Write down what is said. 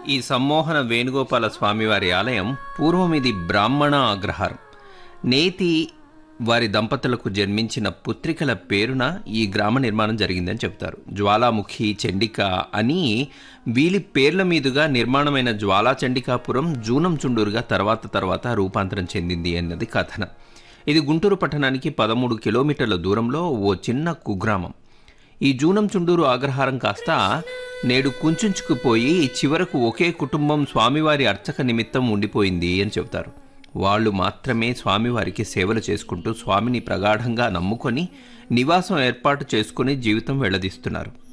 ఈ సమ్మోహన వేణుగోపాల స్వామివారి ఆలయం పూర్వం ఇది బ్రాహ్మణ అగ్రహారం నేతి వారి దంపతులకు జన్మించిన పుత్రికల పేరున ఈ గ్రామ నిర్మాణం జరిగిందని చెప్తారు జ్వాలాముఖి చండిక అని వీలి పేర్ల మీదుగా నిర్మాణమైన జ్వాలా చండికాపురం జూనం చుండూరుగా తర్వాత తర్వాత రూపాంతరం చెందింది అన్నది కథనం ఇది గుంటూరు పట్టణానికి పదమూడు కిలోమీటర్ల దూరంలో ఓ చిన్న కుగ్రామం ఈ జూనం చుండూరు ఆగ్రహారం కాస్త నేడు కుంచుకుపోయి చివరకు ఒకే కుటుంబం స్వామివారి అర్చక నిమిత్తం ఉండిపోయింది అని చెబుతారు వాళ్ళు మాత్రమే స్వామివారికి సేవలు చేసుకుంటూ స్వామిని ప్రగాఢంగా నమ్ముకొని నివాసం ఏర్పాటు చేసుకుని జీవితం వెళ్లదీస్తున్నారు